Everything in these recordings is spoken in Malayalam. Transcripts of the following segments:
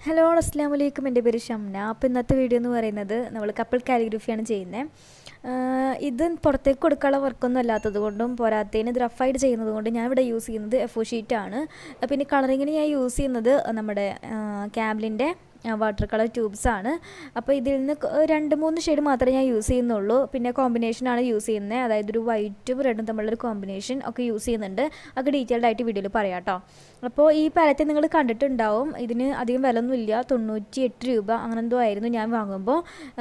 ഹലോ അസ്സാം വലൈക്കും എൻ്റെ പേര് ഷംന അപ്പോൾ ഇന്നത്തെ വീഡിയോ എന്ന് പറയുന്നത് നമ്മൾ കപ്പിൾ കാലിഗ്രഫിയാണ് ചെയ്യുന്നത് ഇത് പുറത്തേക്ക് കൊടുക്കാനുള്ള വർക്കൊന്നും അല്ലാത്തത് കൊണ്ടും പോരാത്തതിന് ഇത് റഫായിട്ട് ചെയ്യുന്നത് കൊണ്ട് ഞാൻ ഇവിടെ യൂസ് ചെയ്യുന്നത് എഫോ ഷീറ്റാണ് പിന്നെ കളറിങ്ങിന് ഞാൻ യൂസ് ചെയ്യുന്നത് നമ്മുടെ ക്യാബ്ലിൻ്റെ വാട്ടർ കളർ ട്യൂബ്സ് ആണ് അപ്പോൾ ഇതിൽ നിന്ന് രണ്ട് മൂന്ന് ഷെയ്ഡ് മാത്രമേ ഞാൻ യൂസ് ചെയ്യുന്നുള്ളൂ പിന്നെ കോമ്പിനേഷനാണ് യൂസ് ചെയ്യുന്നത് അതായത് ഒരു വൈറ്റും റെഡും തമ്മിലൊരു കോമ്പിനേഷൻ ഒക്കെ യൂസ് ചെയ്യുന്നുണ്ട് ഒക്കെ ഡീറ്റെയിൽഡ് ആയിട്ട് വീഡിയോയിൽ പറയാം കേട്ടോ അപ്പോൾ ഈ പാലറ്റ് നിങ്ങൾ കണ്ടിട്ടുണ്ടാവും ഇതിന് അധികം വില ഒന്നുമില്ല തൊണ്ണൂറ്റി എട്ട് രൂപ അങ്ങനെ എന്തോ ആയിരുന്നു ഞാൻ വാങ്ങുമ്പോൾ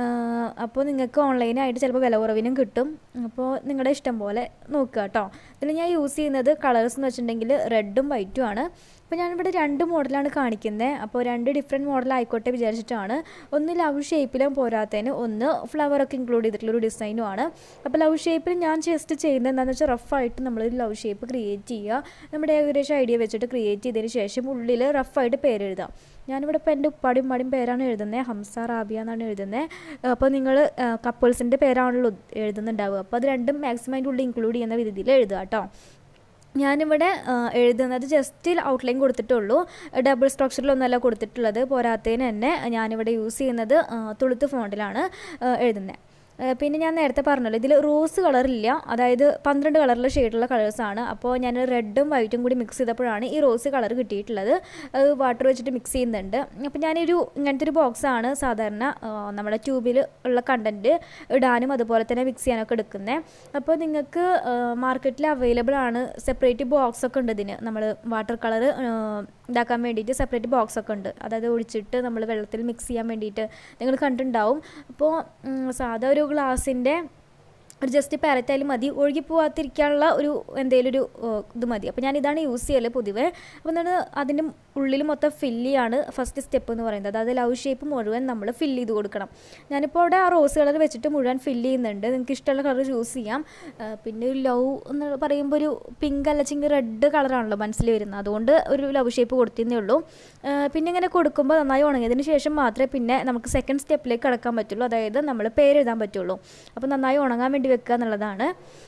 അപ്പോൾ നിങ്ങൾക്ക് ഓൺലൈനായിട്ട് ചിലപ്പോൾ വില കുറവിനും കിട്ടും അപ്പോൾ നിങ്ങളുടെ ഇഷ്ടം പോലെ നോക്കുക കേട്ടോ ഇതിൽ ഞാൻ യൂസ് ചെയ്യുന്നത് കളേഴ്സ് എന്ന് വെച്ചിട്ടുണ്ടെങ്കിൽ റെഡും വൈറ്റും ആണ് അപ്പോൾ ഞാനിവിടെ രണ്ട് മോഡലാണ് കാണിക്കുന്നത് അപ്പോൾ രണ്ട് ഡിഫറെൻറ്റ് മോഡൽ ആയിക്കോട്ടെ വിചാരിച്ചിട്ടാണ് ഒന്ന് ലവ് ഷേപ്പിലും പോരാത്തതിന് ഒന്ന് ഫ്ലവറൊക്കെ ഇൻക്ലൂഡ് ചെയ്തിട്ടുള്ളൊരു ഡിസൈനും ആണ് അപ്പോൾ ലവ് ഷേപ്പിൽ ഞാൻ ജസ്റ്റ് ചെയ്യുന്നത് എന്താണെന്ന് വെച്ചാൽ റഫായിട്ട് നമ്മൾ ലവ് ഷേപ്പ് ക്രിയേറ്റ് ചെയ്യുക നമ്മുടെ ഏകദേശം ഐഡിയ വെച്ചിട്ട് ക്രിയേറ്റ് ചെയ്തതിന് ശേഷം ഉള്ളിൽ റഫായിട്ട് പേരെഴുതാം ഞാനിവിടെ ഇപ്പോൾ എൻ്റെ ഉപ്പാടിയും ഉമ്മാടിയും പേരാണ് എഴുതുന്നത് ഹംസ റാബിയ എന്നാണ് എഴുതുന്നത് അപ്പോൾ നിങ്ങൾ കപ്പിൾസിൻ്റെ പേരാണല്ലോ എഴുതുന്നുണ്ടാവുക അപ്പോൾ അത് രണ്ടും മാക്സിമം അതിൻ്റെ ഉള്ളിൽ ഇൻക്ലൂഡ് ചെയ്യുന്ന രീതിയിൽ എഴുതുക കേട്ടോ ഞാനിവിടെ എഴുതുന്നത് ജസ്റ്റ് ഔട്ട്ലൈൻ കൊടുത്തിട്ടുള്ളൂ ഡബിൾ സ്ട്രക്ചറിലൊന്നുമല്ല കൊടുത്തിട്ടുള്ളത് പോരാത്തതിന് തന്നെ ഞാനിവിടെ യൂസ് ചെയ്യുന്നത് തുളുത്ത് ഫോണ്ടിലാണ് എഴുതുന്നത് പിന്നെ ഞാൻ നേരത്തെ പറഞ്ഞല്ലോ ഇതിൽ റോസ് കളറില്ല അതായത് പന്ത്രണ്ട് കളറിലെ ഷെയ്ഡുള്ള കളേഴ്സാണ് അപ്പോൾ ഞാൻ റെഡും വൈറ്റും കൂടി മിക്സ് ചെയ്തപ്പോഴാണ് ഈ റോസ് കളർ കിട്ടിയിട്ടുള്ളത് അത് വാട്ടർ വെച്ചിട്ട് മിക്സ് ചെയ്യുന്നുണ്ട് അപ്പോൾ ഞാനൊരു ഇങ്ങനത്തെ ഒരു ബോക്സാണ് സാധാരണ നമ്മുടെ ട്യൂബിൽ ഉള്ള കണ്ടൻറ്റ് ഇടാനും അതുപോലെ തന്നെ മിക്സ് ചെയ്യാനൊക്കെ എടുക്കുന്നത് അപ്പോൾ നിങ്ങൾക്ക് മാർക്കറ്റിൽ അവൈലബിൾ ആണ് സെപ്പറേറ്റ് ബോക്സ് ഒക്കെ ഉണ്ട് ഇതിന് നമ്മൾ വാട്ടർ കളർ ഇതാക്കാൻ വേണ്ടിയിട്ട് സെപ്പറേറ്റ് ബോക്സ് ഒക്കെ ഉണ്ട് അതായത് ഒഴിച്ചിട്ട് നമ്മൾ വെള്ളത്തിൽ മിക്സ് ചെയ്യാൻ വേണ്ടിയിട്ട് നിങ്ങൾ കണ്ടിട്ടുണ്ടാവും അപ്പോൾ സാധാ ഒരു ഗ്ലാസിൻ്റെ ഒരു ജസ്റ്റ് പാരറ്റായാലും മതി ഒഴുകി പോകാതിരിക്കാനുള്ള ഒരു എന്തെങ്കിലും ഒരു ഇത് മതി അപ്പോൾ ഞാൻ ഇതാണ് യൂസ് ചെയ്യൽ പൊതുവേ അപ്പോൾ എന്താണ് അതിൻ്റെ ഉള്ളിൽ മൊത്തം ഫില്ല് ചെയ്യാണ് ഫസ്റ്റ് സ്റ്റെപ്പ് എന്ന് പറയുന്നത് അതായത് ലവ് ഷേപ്പ് മുഴുവൻ നമ്മൾ ഫില്ല് ചെയ്ത് കൊടുക്കണം ഞാനിപ്പോൾ അവിടെ ആ റോസ് കളർ വെച്ചിട്ട് മുഴുവൻ ഫില്ല് ചെയ്യുന്നുണ്ട് നിങ്ങൾക്ക് ഇഷ്ടമുള്ള കളർ ചൂസ് ചെയ്യാം പിന്നെ ഒരു ലവ് എന്ന് പറയുമ്പോൾ ഒരു പിങ്ക് അല്ലെങ്കിൽ റെഡ് കളറാണല്ലോ മനസ്സിൽ വരുന്നത് അതുകൊണ്ട് ഒരു ലവ് ഷേപ്പ് കൊടുത്തേ ഉള്ളൂ പിന്നെ ഇങ്ങനെ കൊടുക്കുമ്പോൾ നന്നായി ഉണങ്ങിയതിന് ശേഷം മാത്രമേ പിന്നെ നമുക്ക് സെക്കൻഡ് സ്റ്റെപ്പിലേക്ക് കടക്കാൻ പറ്റുള്ളൂ അതായത് നമ്മൾ പേരെഴുതാൻ പറ്റുള്ളൂ അപ്പോൾ നന്നായി ഉണങ്ങാൻ വേണ്ടി വെക്കുക എന്നുള്ളതാണ്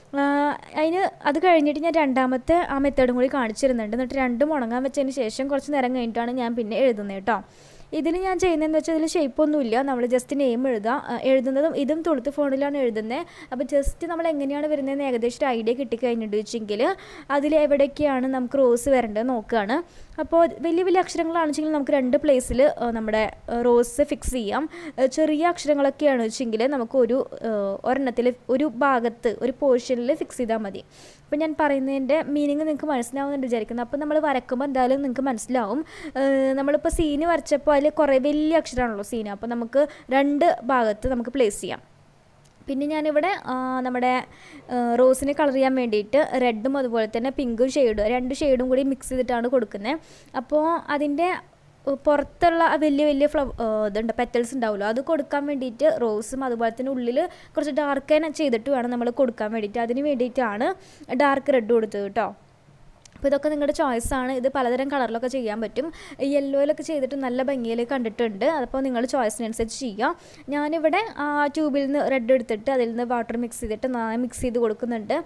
അതിന് അത് കഴിഞ്ഞിട്ട് ഞാൻ രണ്ടാമത്തെ ആ മെത്തേഡും കൂടി കാണിച്ചിരുന്നുണ്ട് എന്നിട്ട് രണ്ടും ഉണങ്ങാൻ വെച്ചതിന് ശേഷം കുറച്ച് നേരം കഴിഞ്ഞിട്ടാണ് ഞാൻ പിന്നെ എഴുതുന്നത് കേട്ടോ ഇതിൽ ഞാൻ ചെയ്യുന്നതെന്ന് വെച്ചാൽ ഇതിൽ ഷേപ്പൊന്നുമില്ല നമ്മൾ ജസ്റ്റ് നെയിം എഴുതാം എഴുതുന്നതും ഇതും തുളുത്ത് ഫോണിലാണ് എഴുതുന്നത് അപ്പോൾ ജസ്റ്റ് നമ്മൾ എങ്ങനെയാണ് വരുന്നതെന്ന് ഏകദേശം ഒരു ഐഡിയ കിട്ടിക്കഴിഞ്ഞിട്ട് വെച്ചെങ്കിൽ അതിൽ എവിടേക്കാണ് നമുക്ക് റോസ് വരേണ്ടത് നോക്കുകയാണ് അപ്പോൾ വലിയ വലിയ അക്ഷരങ്ങളാണെന്നുവെച്ചെങ്കിൽ നമുക്ക് രണ്ട് പ്ലേസിൽ നമ്മുടെ റോസ് ഫിക്സ് ചെയ്യാം ചെറിയ അക്ഷരങ്ങളൊക്കെയാണ് വെച്ചെങ്കിൽ നമുക്ക് ഒരു ഒരെണ്ണത്തിൽ ഒരു ഭാഗത്ത് ഒരു പോർഷനിൽ ഫിക്സ് ചെയ്താൽ മതി അപ്പോൾ ഞാൻ പറയുന്നതിൻ്റെ മീനിങ് നിങ്ങൾക്ക് മനസ്സിലാവുന്നുണ്ട് വിചാരിക്കുന്നത് അപ്പോൾ നമ്മൾ വരക്കുമ്പോൾ എന്തായാലും നിങ്ങൾക്ക് മനസ്സിലാവും നമ്മളിപ്പോൾ സീന് വരച്ചപ്പോൾ അതിൽ കുറേ വലിയ അക്ഷരമാണല്ലോ സീന് അപ്പോൾ നമുക്ക് രണ്ട് ഭാഗത്ത് നമുക്ക് പ്ലേസ് ചെയ്യാം പിന്നെ ഞാനിവിടെ നമ്മുടെ റോസിന് കളർ ചെയ്യാൻ വേണ്ടിയിട്ട് റെഡും അതുപോലെ തന്നെ പിങ്കും ഷെയ്ഡും രണ്ട് ഷെയ്ഡും കൂടി മിക്സ് ചെയ്തിട്ടാണ് കൊടുക്കുന്നത് അപ്പോൾ അതിൻ്റെ പുറത്തുള്ള വലിയ വലിയ ഫ്ലവ ഇതുണ്ട് പെറ്റൽസ് ഉണ്ടാവുമല്ലോ അത് കൊടുക്കാൻ വേണ്ടിയിട്ട് റോസും അതുപോലെ തന്നെ ഉള്ളിൽ കുറച്ച് ഡാർക്ക് ചെയ്തിട്ട് വേണം നമ്മൾ കൊടുക്കാൻ വേണ്ടിയിട്ട് അതിന് വേണ്ടിയിട്ടാണ് ഡാർക്ക് റെഡ് കൊടുത്തത് കേട്ടോ അപ്പോൾ ഇതൊക്കെ നിങ്ങളുടെ ചോയ്സാണ് ഇത് പലതരം കളറിലൊക്കെ ചെയ്യാൻ പറ്റും യെല്ലോയിലൊക്കെ ചെയ്തിട്ട് നല്ല ഭംഗിയിൽ കണ്ടിട്ടുണ്ട് അപ്പോൾ നിങ്ങൾ ചോയ്സിനനുസരിച്ച് ചെയ്യുക ഞാനിവിടെ ആ ട്യൂബിൽ നിന്ന് റെഡ് എടുത്തിട്ട് അതിൽ നിന്ന് വാട്ടർ മിക്സ് ചെയ്തിട്ട് മിക്സ് ചെയ്ത് കൊടുക്കുന്നുണ്ട്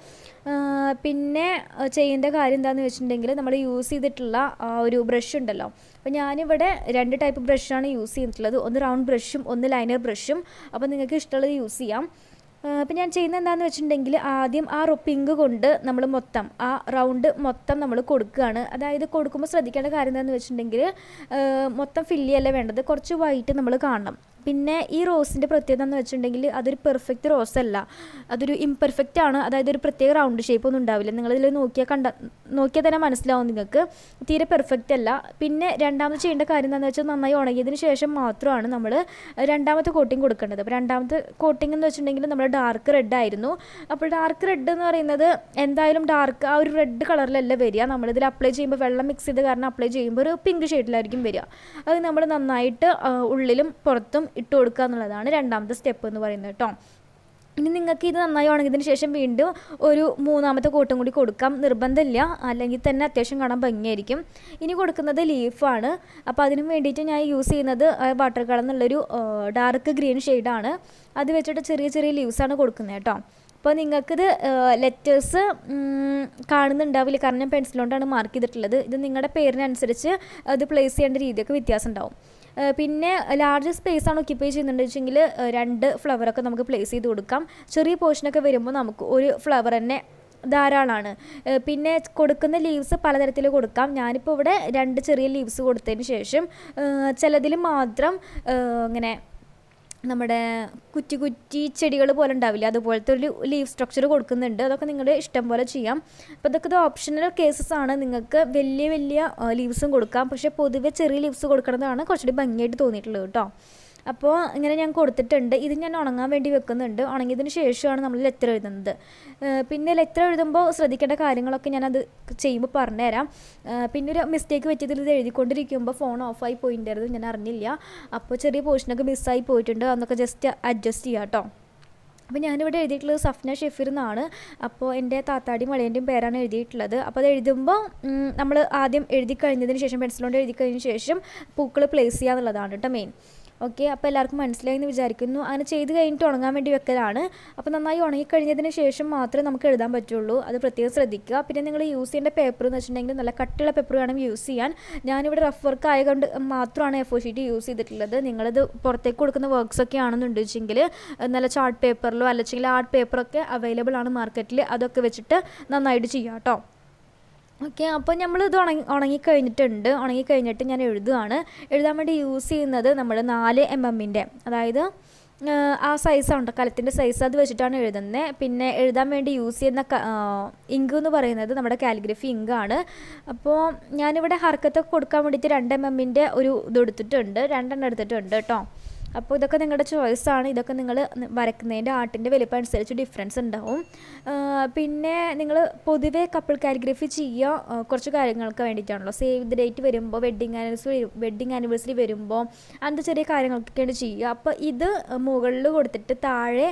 പിന്നെ ചെയ്യേണ്ട കാര്യം എന്താണെന്ന് വെച്ചിട്ടുണ്ടെങ്കിൽ നമ്മൾ യൂസ് ചെയ്തിട്ടുള്ള ആ ഒരു ബ്രഷ് ഉണ്ടല്ലോ അപ്പോൾ ഞാനിവിടെ രണ്ട് ടൈപ്പ് ബ്രഷാണ് യൂസ് ചെയ്തിട്ടുള്ളത് ഒന്ന് റൗണ്ട് ബ്രഷും ഒന്ന് ലൈനർ ബ്രഷും അപ്പോൾ നിങ്ങൾക്ക് ഇഷ്ടമുള്ളത് യൂസ് ചെയ്യാം അപ്പം ഞാൻ ചെയ്യുന്നത് എന്താണെന്ന് വെച്ചിട്ടുണ്ടെങ്കിൽ ആദ്യം ആ പിങ്ക് കൊണ്ട് നമ്മൾ മൊത്തം ആ റൗണ്ട് മൊത്തം നമ്മൾ കൊടുക്കുകയാണ് അതായത് കൊടുക്കുമ്പോൾ ശ്രദ്ധിക്കേണ്ട കാര്യം എന്താണെന്ന് വെച്ചിട്ടുണ്ടെങ്കിൽ മൊത്തം ഫില്ല് ചെയ്യല്ല വേണ്ടത് കുറച്ച് വൈറ്റ് നമ്മൾ കാണണം പിന്നെ ഈ റോസിൻ്റെ പ്രത്യേകത എന്ന് വെച്ചിട്ടുണ്ടെങ്കിൽ അതൊരു പെർഫെക്റ്റ് റോസ് അല്ല അതൊരു ഇംപെർഫെക്റ്റ് ആണ് അതായത് ഒരു പ്രത്യേക റൗണ്ട് ഷേപ്പ് ഒന്നും ഉണ്ടാവില്ല നിങ്ങളിതിൽ നോക്കിയാൽ കണ്ട നോക്കിയാൽ തന്നെ മനസ്സിലാവും നിങ്ങൾക്ക് തീരെ പെർഫെക്റ്റ് അല്ല പിന്നെ രണ്ടാമത് ചെയ്യേണ്ട കാര്യം എന്താണെന്ന് വെച്ചാൽ നന്നായി ഉണങ്ങിയതിന് ശേഷം മാത്രമാണ് നമ്മൾ രണ്ടാമത്തെ കോട്ടിങ് കൊടുക്കേണ്ടത് അപ്പോൾ രണ്ടാമത്തെ കോട്ടിംഗ് എന്ന് വെച്ചിട്ടുണ്ടെങ്കിൽ നമ്മൾ ഡാർക്ക് റെഡ് ആയിരുന്നു അപ്പോൾ ഡാർക്ക് റെഡ് എന്ന് പറയുന്നത് എന്തായാലും ഡാർക്ക് ആ ഒരു റെഡ് കളറിലല്ല വരിക നമ്മളിതിൽ അപ്ലൈ ചെയ്യുമ്പോൾ വെള്ളം മിക്സ് ചെയ്ത് കാരണം അപ്ലൈ ചെയ്യുമ്പോൾ ഒരു പിങ്ക് ഷെയ്ഡിലായിരിക്കും വരിക അത് നമ്മൾ നന്നായിട്ട് ഉള്ളിലും പുറത്തും ഇട്ട് കൊടുക്കുക എന്നുള്ളതാണ് രണ്ടാമത്തെ സ്റ്റെപ്പ് എന്ന് പറയുന്നത് കേട്ടോ ഇനി നിങ്ങൾക്ക് ഇത് നന്നായി ഉണങ്ങിയതിന് ശേഷം വീണ്ടും ഒരു മൂന്നാമത്തെ കോട്ടും കൂടി കൊടുക്കാം നിർബന്ധമില്ല അല്ലെങ്കിൽ തന്നെ അത്യാവശ്യം കാണാൻ ഭംഗിയായിരിക്കും ഇനി കൊടുക്കുന്നത് ലീഫാണ് അപ്പോൾ അതിന് വേണ്ടിയിട്ട് ഞാൻ യൂസ് ചെയ്യുന്നത് വാട്ടർ കളർ എന്നുള്ളൊരു ഡാർക്ക് ഗ്രീൻ ഷെയ്ഡാണ് അത് വെച്ചിട്ട് ചെറിയ ചെറിയ ലീവ്സാണ് കൊടുക്കുന്നത് കേട്ടോ അപ്പോൾ നിങ്ങൾക്കിത് ലെറ്റേഴ്സ് കാണുന്നുണ്ടാവില്ല കാരണം ഞാൻ പെൻസിൽ കൊണ്ടാണ് മാർക്ക് ചെയ്തിട്ടുള്ളത് ഇത് നിങ്ങളുടെ പേരിനനുസരിച്ച് അത് പ്ലേസ് ചെയ്യേണ്ട രീതിയൊക്കെ വ്യത്യാസം ഉണ്ടാവും പിന്നെ ലാർജ് സ്പേസ് ആണ് ഒക്യുപ്പൈ ചെയ്യുന്നുണ്ട് വെച്ചെങ്കിൽ രണ്ട് ഫ്ലവറൊക്കെ നമുക്ക് പ്ലേസ് ചെയ്ത് കൊടുക്കാം ചെറിയ പോർഷനൊക്കെ വരുമ്പോൾ നമുക്ക് ഒരു ഫ്ലവർ തന്നെ ധാരാളമാണ് പിന്നെ കൊടുക്കുന്ന ലീവ്സ് പലതരത്തിൽ കൊടുക്കാം ഞാനിപ്പോൾ ഇവിടെ രണ്ട് ചെറിയ ലീവ്സ് കൊടുത്തതിന് ശേഷം ചിലതിൽ മാത്രം ഇങ്ങനെ നമ്മുടെ കുറ്റി കുറ്റി ചെടികൾ പോലെ ഉണ്ടാവില്ല അതുപോലത്തെ ഒരു ലീവ് സ്ട്രക്ചർ കൊടുക്കുന്നുണ്ട് അതൊക്കെ നിങ്ങളുടെ ഇഷ്ടം പോലെ ചെയ്യാം അപ്പോൾ ഇതൊക്കെ ഇത് ഓപ്ഷണൽ കേസസ് ആണ് നിങ്ങൾക്ക് വലിയ വലിയ ലീവ്സും കൊടുക്കാം പക്ഷേ പൊതുവെ ചെറിയ ലീവ്സ് കൊടുക്കുന്നതാണ് കുറച്ചുകൂടി ഭംഗിയായിട്ട് തോന്നിയിട്ടുള്ളത് കേട്ടോ അപ്പോൾ ഇങ്ങനെ ഞാൻ കൊടുത്തിട്ടുണ്ട് ഇത് ഞാൻ ഉണങ്ങാൻ വേണ്ടി വെക്കുന്നുണ്ട് ഉണങ്ങിയതിന് ശേഷമാണ് നമ്മൾ ലെറ്റർ എഴുതുന്നത് പിന്നെ ലെറ്റർ എഴുതുമ്പോൾ ശ്രദ്ധിക്കേണ്ട കാര്യങ്ങളൊക്കെ ഞാനത് ചെയ്യുമ്പോൾ പറഞ്ഞുതരാം പിന്നെ ഒരു മിസ്റ്റേക്ക് പറ്റിയതിൽ ഇത് എഴുതിക്കൊണ്ടിരിക്കുമ്പോൾ ഫോൺ ഓഫായി പോയിട്ടുണ്ടായിരുന്നു ഞാൻ അറിഞ്ഞില്ല അപ്പോൾ ചെറിയ പോർഷനൊക്കെ മിസ്സായി പോയിട്ടുണ്ട് അതൊക്കെ ജസ്റ്റ് അഡ്ജസ്റ്റ് ചെയ്യാം കേട്ടോ അപ്പോൾ ഞാനിവിടെ എഴുതിയിട്ടുള്ളത് സഫ്ന ഷെഫീർ എന്നാണ് അപ്പോൾ എൻ്റെ താത്താടിയും മളേൻ്റെയും പേരാണ് എഴുതിയിട്ടുള്ളത് അപ്പോൾ അത് എഴുതുമ്പോൾ നമ്മൾ ആദ്യം എഴുതി കഴിഞ്ഞതിന് ശേഷം പെൻസിലുകൊണ്ട് എഴുതി കഴിഞ്ഞ ശേഷം പൂക്കൾ പ്ലേസ് ചെയ്യുക എന്നുള്ളതാണ് കേട്ടോ മെയിൻ ഓക്കെ അപ്പോൾ എല്ലാവർക്കും മനസ്സിലായി എന്ന് വിചാരിക്കുന്നു അങ്ങനെ ചെയ്ത് കഴിഞ്ഞിട്ട് ഉണങ്ങാൻ വേണ്ടി വെക്കലാണ് അപ്പോൾ നന്നായി ഉണങ്ങിക്കഴിഞ്ഞതിന് ശേഷം മാത്രമേ നമുക്ക് എഴുതാൻ പറ്റുള്ളൂ അത് പ്രത്യേകം ശ്രദ്ധിക്കുക പിന്നെ നിങ്ങൾ യൂസ് ചെയ്യേണ്ട പേപ്പർ എന്ന് വെച്ചിട്ടുണ്ടെങ്കിൽ നല്ല കട്ടിയുള്ള പേപ്പർ വേണം യൂസ് ചെയ്യാൻ ഞാനിവിടെ റഫ് വർക്ക് ആയതുകൊണ്ട് മാത്രമാണ് എഫ് ഒ ഷീറ്റ് യൂസ് ചെയ്തിട്ടുള്ളത് നിങ്ങളിത് പുറത്തേക്ക് കൊടുക്കുന്ന വർക്ക്സ് ഒക്കെ ആണെന്നുണ്ട് വെച്ചെങ്കിൽ നല്ല ചാർട്ട് പേപ്പറിലോ അല്ലെങ്കിൽ ആർട്ട് പേപ്പറൊക്കെ അവൈലബിൾ ആണ് മാർക്കറ്റിൽ അതൊക്കെ വെച്ചിട്ട് നന്നായിട്ട് ചെയ്യാം കേട്ടോ ഓക്കെ അപ്പോൾ നമ്മൾ ഇത് ഉണങ്ങി ഉണങ്ങിക്കഴിഞ്ഞിട്ടുണ്ട് ഉണങ്ങിക്കഴിഞ്ഞിട്ട് ഞാൻ എഴുതുകയാണ് എഴുതാൻ വേണ്ടി യൂസ് ചെയ്യുന്നത് നമ്മൾ നാല് എം എമ്മിൻ്റെ അതായത് ആ സൈസാണ് കലത്തിൻ്റെ സൈസ് അത് വെച്ചിട്ടാണ് എഴുതുന്നത് പിന്നെ എഴുതാൻ വേണ്ടി യൂസ് ചെയ്യുന്ന ഇങ്ക് എന്ന് പറയുന്നത് നമ്മുടെ കാലിഗ്രഫി ഇങ്കാണ് അപ്പോൾ ഞാനിവിടെ ഹർക്കത്തൊക്കെ കൊടുക്കാൻ വേണ്ടിയിട്ട് രണ്ട് എം എമ്മിൻ്റെ ഒരു ഇത് എടുത്തിട്ടുണ്ട് രണ്ടെണ്ണം എടുത്തിട്ടുണ്ട് കേട്ടോ അപ്പോൾ ഇതൊക്കെ നിങ്ങളുടെ ചോയ്സാണ് ഇതൊക്കെ നിങ്ങൾ വരയ്ക്കുന്നതിൻ്റെ ആർട്ടിൻ്റെ വലിപ്പം അനുസരിച്ച് ഡിഫറൻസ് ഉണ്ടാവും പിന്നെ നിങ്ങൾ പൊതുവേ കപ്പിൾ കാലിഗ്രഫി ചെയ്യുക കുറച്ച് കാര്യങ്ങൾക്ക് വേണ്ടിയിട്ടാണല്ലോ സേവ് ദ ഡേറ്റ് വരുമ്പോൾ വെഡ്ഡിങ് ആനിവേഴ്സറി വെഡ്ഡിങ് ആനിവേഴ്സറി വരുമ്പോൾ അങ്ങനത്തെ ചെറിയ കാര്യങ്ങൾക്കൊക്കെയാണ് ചെയ്യുക അപ്പോൾ ഇത് മുകളിൽ കൊടുത്തിട്ട് താഴെ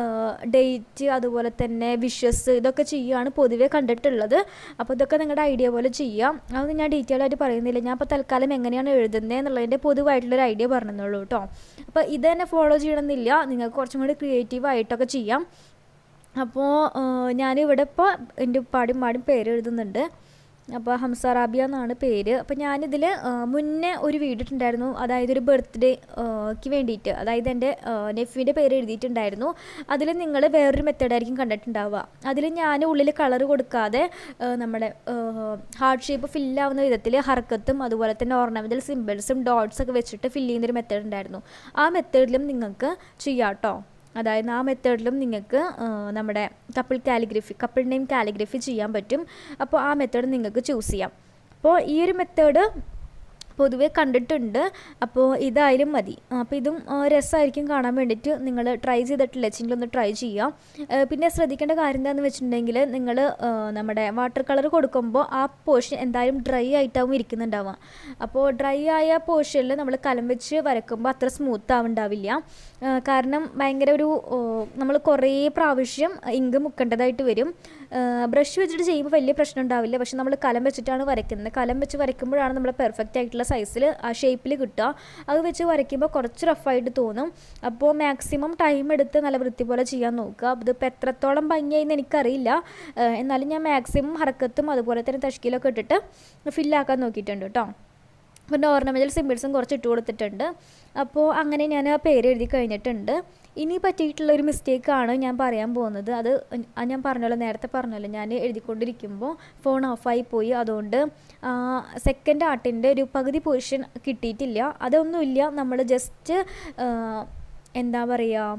ഡേറ്റ് അതുപോലെ തന്നെ വിഷസ് ഇതൊക്കെ ചെയ്യുകയാണ് പൊതുവേ കണ്ടിട്ടുള്ളത് അപ്പോൾ ഇതൊക്കെ നിങ്ങളുടെ ഐഡിയ പോലെ ചെയ്യാം അതൊന്നും ഞാൻ ഡീറ്റെയിൽ ആയിട്ട് പറയുന്നില്ല ഞാൻ ഇപ്പോൾ തൽക്കാലം എങ്ങനെയാണ് എഴുതുന്നത് എന്നുള്ളതിൻ്റെ പൊതുവായിട്ടുള്ളൊരു ഐഡിയ പറഞ്ഞെന്നുള്ളൂ കേട്ടോ അപ്പോൾ ഇത് തന്നെ ഫോളോ ചെയ്യണമെന്നില്ല നിങ്ങൾക്ക് കുറച്ചും കൂടി ക്രിയേറ്റീവ് ആയിട്ടൊക്കെ ചെയ്യാം അപ്പോൾ ഞാനിവിടെ ഇപ്പോൾ എൻ്റെ ഉപ്പാടും പാടും പേര് എഴുതുന്നുണ്ട് അപ്പോൾ ഹംസറാബിയ എന്നാണ് പേര് അപ്പോൾ ഞാനിതിൽ മുന്നേ ഒരു വീഡിയോ ഇട്ടിട്ടുണ്ടായിരുന്നു അതായത് ഒരു ബർത്ത്ഡേക്ക് വേണ്ടിയിട്ട് അതായത് എൻ്റെ നെഫിൻ്റെ പേര് എഴുതിയിട്ടുണ്ടായിരുന്നു അതിൽ നിങ്ങൾ വേറൊരു മെത്തേഡായിരിക്കും കണ്ടിട്ടുണ്ടാവുക അതിൽ ഞാൻ ഉള്ളിൽ കളർ കൊടുക്കാതെ നമ്മുടെ ഹാർട്ട് ഷേപ്പ് ഫില്ലാവുന്ന വിധത്തിൽ ഹർക്കത്തും അതുപോലെ തന്നെ ഓർണമെൻ്റൽ സിമ്പിൾസും ഡോട്ട്സ് ഒക്കെ വെച്ചിട്ട് ഫില്ല് ചെയ്യുന്നൊരു മെത്തേഡ് ഉണ്ടായിരുന്നു ആ മെത്തേഡിലും നിങ്ങൾക്ക് ചെയ്യാം കേട്ടോ അതായത് ആ മെത്തേഡിലും നിങ്ങൾക്ക് നമ്മുടെ couple calligraphy couple name calligraphy ചെയ്യാൻ പറ്റും അപ്പോൾ ആ മെത്തേഡ് നിങ്ങൾക്ക് ചൂസ് ചെയ്യാം അപ്പോൾ ഈ ഒരു മെത്തേഡ് പൊതുവെ കണ്ടിട്ടുണ്ട് അപ്പോൾ ഇതായാലും മതി അപ്പോൾ ഇതും രസമായിരിക്കും കാണാൻ വേണ്ടിയിട്ട് നിങ്ങൾ ട്രൈ ചെയ്തിട്ടില്ല വെച്ചെങ്കിൽ ഒന്ന് ട്രൈ ചെയ്യാം പിന്നെ ശ്രദ്ധിക്കേണ്ട കാര്യം എന്താണെന്ന് വെച്ചിട്ടുണ്ടെങ്കിൽ നിങ്ങൾ നമ്മുടെ വാട്ടർ കളർ കൊടുക്കുമ്പോൾ ആ പോർഷൻ എന്തായാലും ഡ്രൈ ആയിട്ടാവും ഇരിക്കുന്നുണ്ടാവുക അപ്പോൾ ഡ്രൈ ആയ പോർഷനിൽ നമ്മൾ കലം വെച്ച് വരക്കുമ്പോൾ അത്ര സ്മൂത്ത് ആവുണ്ടാവില്ല കാരണം ഭയങ്കര ഒരു നമ്മൾ കുറേ പ്രാവശ്യം ഇങ്ക് മുക്കേണ്ടതായിട്ട് വരും ബ്രഷ് വെച്ചിട്ട് ചെയ്യുമ്പോൾ വലിയ പ്രശ്നം ഉണ്ടാവില്ല പക്ഷെ നമ്മൾ കലം വെച്ചിട്ടാണ് വരയ്ക്കുന്നത് കലം വെച്ച് വരയ്ക്കുമ്പോഴാണ് നമ്മൾ പെർഫെക്റ്റ് ആയിട്ടുള്ള സൈസിൽ ആ ഷേപ്പിൽ കിട്ടുക അത് വെച്ച് വരയ്ക്കുമ്പോൾ കുറച്ച് റഫായിട്ട് തോന്നും അപ്പോൾ മാക്സിമം ടൈം എടുത്ത് നല്ല വൃത്തി പോലെ ചെയ്യാൻ നോക്കുക ഇതിപ്പോൾ എത്രത്തോളം ഭംഗിയായിന്ന് എനിക്കറിയില്ല എന്നാലും ഞാൻ മാക്സിമം ഹറക്കത്തും അതുപോലെ തന്നെ തഷ്കിലൊക്കെ ഇട്ടിട്ട് ഫില്ലാക്കാൻ നോക്കിയിട്ടുണ്ട് കേട്ടോ പിന്നെ ഓർണമെൻ്റൽ സിമ്പിൾസും കുറച്ച് ഇട്ട് കൊടുത്തിട്ടുണ്ട് അപ്പോൾ അങ്ങനെ ഞാൻ ആ പേര് എഴുതി കഴിഞ്ഞിട്ടുണ്ട് ഇനി പറ്റിയിട്ടുള്ള ഒരു മിസ്റ്റേക്കാണ് ഞാൻ പറയാൻ പോകുന്നത് അത് ഞാൻ പറഞ്ഞല്ലോ നേരത്തെ പറഞ്ഞല്ലോ ഞാൻ എഴുതിക്കൊണ്ടിരിക്കുമ്പോൾ ഫോൺ ഓഫായി പോയി അതുകൊണ്ട് സെക്കൻഡ് ആർട്ടിൻ്റെ ഒരു പകുതി പൊസിഷൻ കിട്ടിയിട്ടില്ല അതൊന്നുമില്ല നമ്മൾ ജസ്റ്റ് എന്താ പറയുക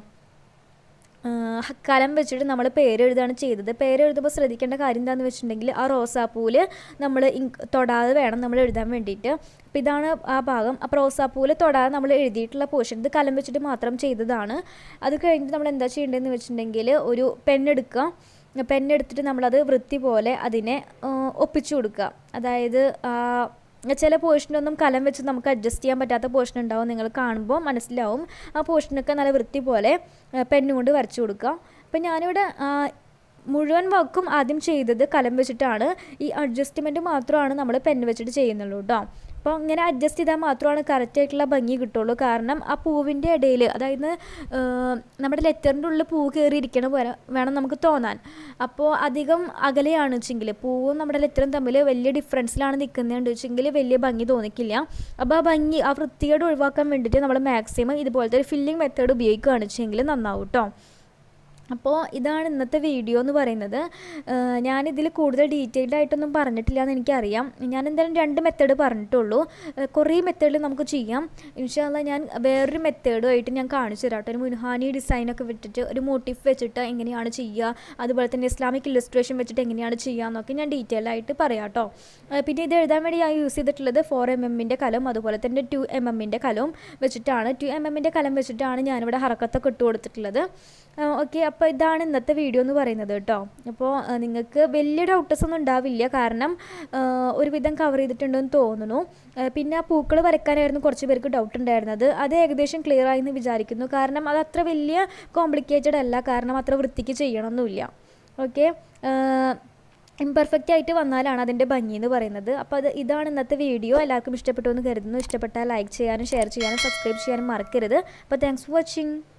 കലം വെച്ചിട്ട് നമ്മൾ പേരെഴുതാണ് ചെയ്തത് പേരെഴുതുമ്പോൾ ശ്രദ്ധിക്കേണ്ട കാര്യം എന്താണെന്ന് വെച്ചിട്ടുണ്ടെങ്കിൽ ആ റോസാപ്പൂവിൽ നമ്മൾ തൊടാതെ വേണം നമ്മൾ എഴുതാൻ വേണ്ടിയിട്ട് അപ്പോൾ ഇതാണ് ആ ഭാഗം അപ്പോൾ റോസാപ്പൂവിൽ തൊടാതെ നമ്മൾ എഴുതിയിട്ടുള്ള പോർഷൻ ഇത് കലം വെച്ചിട്ട് മാത്രം ചെയ്തതാണ് അത് കഴിഞ്ഞിട്ട് നമ്മൾ എന്താ ചെയ്യേണ്ടതെന്ന് വെച്ചിട്ടുണ്ടെങ്കിൽ ഒരു പെണ്ണെടുക്കുക പെണ്ണെടുത്തിട്ട് നമ്മളത് വൃത്തി പോലെ അതിനെ ഒപ്പിച്ചു കൊടുക്കുക അതായത് ചില പോർഷനൊന്നും കലം വെച്ച് നമുക്ക് അഡ്ജസ്റ്റ് ചെയ്യാൻ പറ്റാത്ത പോർഷൻ ഉണ്ടാവും നിങ്ങൾ കാണുമ്പോൾ മനസ്സിലാവും ആ പോർഷനൊക്കെ നല്ല വൃത്തി പോലെ പെണ്ണുകൊണ്ട് വരച്ചു കൊടുക്കുക അപ്പം ഞാനിവിടെ മുഴുവൻ വർക്കും ആദ്യം ചെയ്തത് കലം വെച്ചിട്ടാണ് ഈ അഡ്ജസ്റ്റ്മെൻറ്റ് മാത്രമാണ് നമ്മൾ പെന്ന് വെച്ചിട്ട് ചെയ്യുന്നുള്ളൂ കേട്ടോ അപ്പോൾ ഇങ്ങനെ അഡ്ജസ്റ്റ് ചെയ്താൽ മാത്രമാണ് കറക്റ്റായിട്ടുള്ള ഭംഗി കിട്ടുള്ളൂ കാരണം ആ പൂവിൻ്റെ ഇടയിൽ അതായത് നമ്മുടെ ലെറ്ററിൻ്റെ ഉള്ളിൽ പൂവ് കയറിയിരിക്കണ പോലെ വേണം നമുക്ക് തോന്നാൻ അപ്പോൾ അധികം അകലെയാണ് വെച്ചെങ്കിൽ പൂവും നമ്മുടെ ലെറ്ററും തമ്മിൽ വലിയ ഡിഫറൻസിലാണ് നിൽക്കുന്നതെന്ന് വെച്ചെങ്കിൽ വലിയ ഭംഗി തോന്നിക്കില്ല അപ്പോൾ ആ ഭംഗി ആ വൃത്തികേട് ഒഴിവാക്കാൻ വേണ്ടിയിട്ട് നമ്മൾ മാക്സിമം ഇതുപോലത്തെ ഒരു ഫില്ലിംഗ് മെത്തേഡ് ഉപയോഗിക്കുകയാണ് വെച്ചെങ്കിൽ നന്നാവും കേട്ടോ അപ്പോൾ ഇതാണ് ഇന്നത്തെ വീഡിയോ എന്ന് പറയുന്നത് ഞാനിതിൽ കൂടുതൽ ഡീറ്റെയിൽഡ് ആയിട്ടൊന്നും പറഞ്ഞിട്ടില്ല എന്ന് എനിക്കറിയാം ഞാൻ എന്തായാലും രണ്ട് മെത്തേഡ് പറഞ്ഞിട്ടുള്ളൂ കുറേ മെത്തേഡിൽ നമുക്ക് ചെയ്യാം ഇൻഷാല്ല ഞാൻ വേറൊരു മെത്തേഡുമായിട്ട് ഞാൻ കാണിച്ചു തരാം കേട്ടോ ഒരു മുൻഹാനി ഡിസൈനൊക്കെ വിട്ടിട്ട് ഒരു മോട്ടീഫ് വെച്ചിട്ട് എങ്ങനെയാണ് ചെയ്യുക അതുപോലെ തന്നെ ഇസ്ലാമിക് ഇല്ലസ്ട്രേഷൻ വെച്ചിട്ട് എങ്ങനെയാണ് ചെയ്യുക എന്നൊക്കെ ഞാൻ ഡീറ്റെയിൽ ആയിട്ട് പറയാം കേട്ടോ പിന്നെ ഇത് എഴുതാൻ വേണ്ടി ഞാൻ യൂസ് ചെയ്തിട്ടുള്ളത് ഫോർ എം എമ്മിൻ്റെ കലം അതുപോലെ തന്നെ ടു എം എമ്മിൻ്റെ കലവും വെച്ചിട്ടാണ് ടു എം എമ്മിൻ്റെ കലം വെച്ചിട്ടാണ് ഞാനിവിടെ ഹറക്കത്തൊക്കെ ഇട്ട് കൊടുത്തിട്ടുള്ളത് ഓക്കെ അപ്പോൾ ഇതാണ് ഇന്നത്തെ വീഡിയോ എന്ന് പറയുന്നത് കേട്ടോ അപ്പോൾ നിങ്ങൾക്ക് വലിയ ഡൗട്ടസ് ഒന്നും ഉണ്ടാവില്ല കാരണം ഒരുവിധം കവർ ചെയ്തിട്ടുണ്ടെന്ന് തോന്നുന്നു പിന്നെ ആ പൂക്കൾ വരയ്ക്കാനായിരുന്നു കുറച്ച് പേർക്ക് ഡൗട്ട് ഉണ്ടായിരുന്നത് അത് ഏകദേശം ക്ലിയർ ആയി എന്ന് വിചാരിക്കുന്നു കാരണം അത് അത്ര വലിയ കോംപ്ലിക്കേറ്റഡ് അല്ല കാരണം അത്ര വൃത്തിക്ക് ചെയ്യണമെന്നില്ല ഓക്കെ ഇംപെർഫെക്റ്റ് ആയിട്ട് വന്നാലാണ് അതിൻ്റെ ഭംഗി എന്ന് പറയുന്നത് അപ്പോൾ അത് ഇതാണ് ഇന്നത്തെ വീഡിയോ എല്ലാവർക്കും ഇഷ്ടപ്പെട്ടു എന്ന് കരുതുന്നു ഇഷ്ടപ്പെട്ടാൽ ലൈക്ക് ചെയ്യാനും ഷെയർ ചെയ്യാനും സബ്സ്ക്രൈബ് ചെയ്യാനും മറക്കരുത് അപ്പോൾ താങ്ക്സ് ഫോർ വാച്ചിങ്